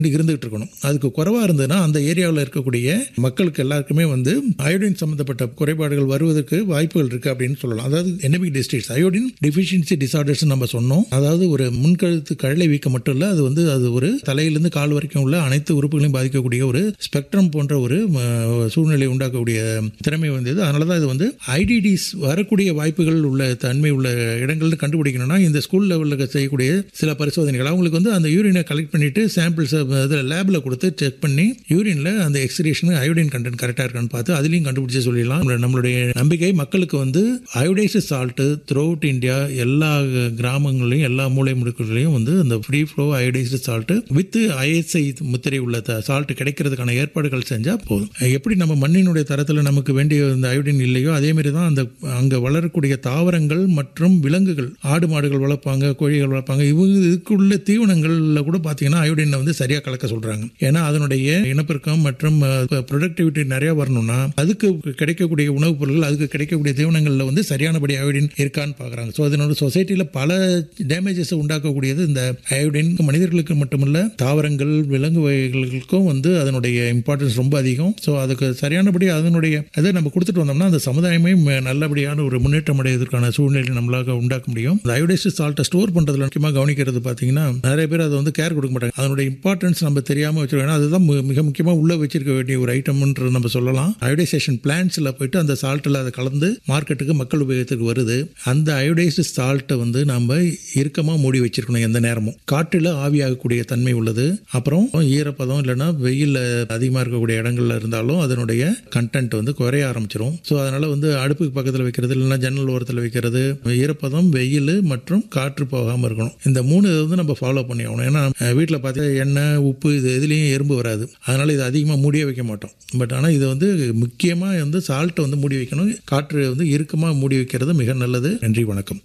இருந்துகிட்டு இருக்கணும் அதுக்கு குறைவாக இருந்ததுன்னா அந்த ஏரியாவில் இருக்கக்கூடிய மக்களுக்கு எல்லாருக்குமே வந்து அயோடின் சம்மந்தப்பட்ட குறைபாடுகள் வருவதற்கு வாய்ப்புகள் இருக்கு அப்படின்னு சொல்லலாம் அதாவது endemic districts iodine deficiency disorders நம்ம சொன்னோம் அதாவது ஒரு முன்கழுத்து கழலை வீக்கம் மட்டும் இல்லை அது வந்து அது ஒரு தலையிலிருந்து கால் வரைக்கும் உள்ள அனைத்து உறுப்புகளையும் பாதிக்கக்கூடிய ஒரு ஸ்பெக்ட்ரம் போன்ற ஒரு ம, சூழ்நிலை உண்டாக்கக்கூடிய திறமை வந்தது அதனால தான் இது வந்து ஐடிடிஸ் வரக்கூடிய வாய்ப்புகள் உள்ள தன்மை உள்ள இடங்கள்னு கண்டுபிடிக்கணும்னா இந்த ஸ்கூல் லெவலில் செய்யக்கூடிய சில பரிசோதனைகள் அவங்களுக்கு வந்து அந்த யூரினை கலெக்ட் பண்ணிட்டு சாம்பிள்ஸ் இதில் லேபில் கொடுத்து செக் பண்ணி யூரினில் அந்த எக்ஸ்ரேஷன் அயோடின் கண்டென்ட் கரெக்டாக இருக்கான்னு பார்த்து அதுலேயும் கண்டுபிடிச்சு சொல்லிடலாம் நம்மள- நம்மளுடைய நம்பிக்கை மக்களுக்கு வந்து iodised salt throughout India எல்லா கிராமங்களையும் எல்லா மூலை முடுக்குகளையும் வந்து அந்த free flow iodised salt with ISI முத்திரை உள்ள சால்ட் கிடைக்கிறதுக்கான ஏற்பாடுகள் செஞ்சால் போதும் எப்படி நம்ம மண்ணினுடைய தரத்தில் நமக்கு வேண்டிய இந்த அயோடின் இல்லையோ அதே மாதிரி தான் அந்த அங்கே வளரக்கூடிய தாவரங்கள் மற்றும் விலங்குகள் ஆடு மாடுகள் வளர்ப்பாங்க கோழிகள் வளர்ப்பாங்க இவங்க இதுக்குள்ள தீவனங்களில் கூட பார்த்தீங்கன்னா அயோடினை வந்து சரியாக கலக்க சொல்கிறாங்க ஏன்னா அதனுடைய இனப்பெருக்கம் மற்றும் ப்ரொடக்டிவிட்டி நிறையா வரணும்னா அதுக்கு கிடைக்கக்கூடிய உணவுப் பொருட்கள் அதுக்கு கிடைக்கக்கூடிய தீவனங்களில் வந்து சரியானபடி அயோடின் இருக்கான்னு பார்க்குறாங்க ஸோ அதனோட சொசைட்டியில் பல டேமேஜஸ் உண்டாக்கக்கூடியது இந்த அயோடின் மனிதர்களுக்கு மட்டுமல்ல தாவரங்கள் விலங்கு வகைகளுக்கும் வந்து அதனுடைய இம்பார்ட்டன்ஸ் ரொம்ப அதிகம் ஸோ அதுக்கு சரியானபடி அதனுடைய அதை நம்ம கொடுத்துட்டு வந்தோம்னா அந்த சமுதாயமே ம- நல்லபடியான ஒரு முன்னேற்றம் அடைவதற்கான சூழ்நிலை நம்மளால உண்டாக்க முடியும் இந்த அயோடைஸ்டு சால்ட்டை ஸ்டோர் பண்ணுறதுல முக்கியமாக கவனிக்கிறது பார்த்தீங்கன்னா நிறைய பேர் அதை வந்து கேர் கொடுக்க மாட்டாங்க அதனுடைய இம்பார்ட்டன்ஸ் நம்ம தெரியாமல் வச்சிருக்கோம் அதுதான் மு- மிக முக்கியமாக உள்ள வச்சிருக்க வேண்டிய ஒரு ஐட்டம்ன்றது நம்ம சொல்லலாம் அயோடைசேஷன் பிளான்ஸில் போயிட்டு அந்த சால்ட்டில் அதை கலந்து மார்க்கெட்டுக்கு மக்கள் உபயோகத்துக்கு வருது அந்த அயோடைஸ்டு சால்ட்டை வந்து நம்ம இறுக்கமாக மூடி வச்சிருக்கணும் எந்த நேரமும் காற்றில் ஆவியாகக்கூடிய தன்மை உள்ளது அப்புறம் ஈரப்பதம் இல்லைன்னா வெயில் அதிகமாக இருக்கக்கூடிய இடங்கள்ல இருந்தாலும் அதனுடைய கண்டென்ட் வந்து குறைய ஆரம்பிச்சிரும் ஸோ அதனால வந்து அடுப்புக்கு பக்கத்தில் வைக்கிறது இல்லைன்னா ஜன்னல் ஓரத்தில் வைக்கிறது ஈரப்பதம் வெயில் மற்றும் காற்று போகாமல் இருக்கணும் இந்த மூணு இதை வந்து நம்ம ஃபாலோ பண்ணி ஆகணும் ஏன்னா வீட்டில் பார்த்தா எண்ணெய் உப்பு இது எதுலேயும் எறும்பு வராது அதனால இது அதிகமாக மூடியே வைக்க மாட்டோம் பட் ஆனால் இது வந்து முக்கியமாக வந்து சால்ட்டை வந்து மூடி வைக்கணும் காற்று வந்து இறுக்கமாக மூடி வைக்கிறது மிக நல்லது நன்றி வணக்கம்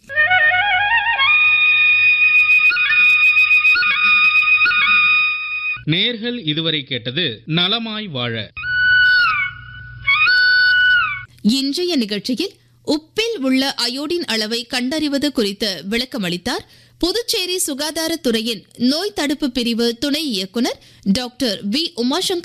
நேர்கள் இதுவரை கேட்டது நலமாய் வாழ இன்றைய நிகழ்ச்சியில் உப்பில் உள்ள அயோடின் அளவை கண்டறிவது குறித்து விளக்கமளித்தார் புதுச்சேரி சுகாதாரத்துறையின் நோய் தடுப்பு பிரிவு துணை இயக்குனர் டாக்டர் வி உமாசங்கர்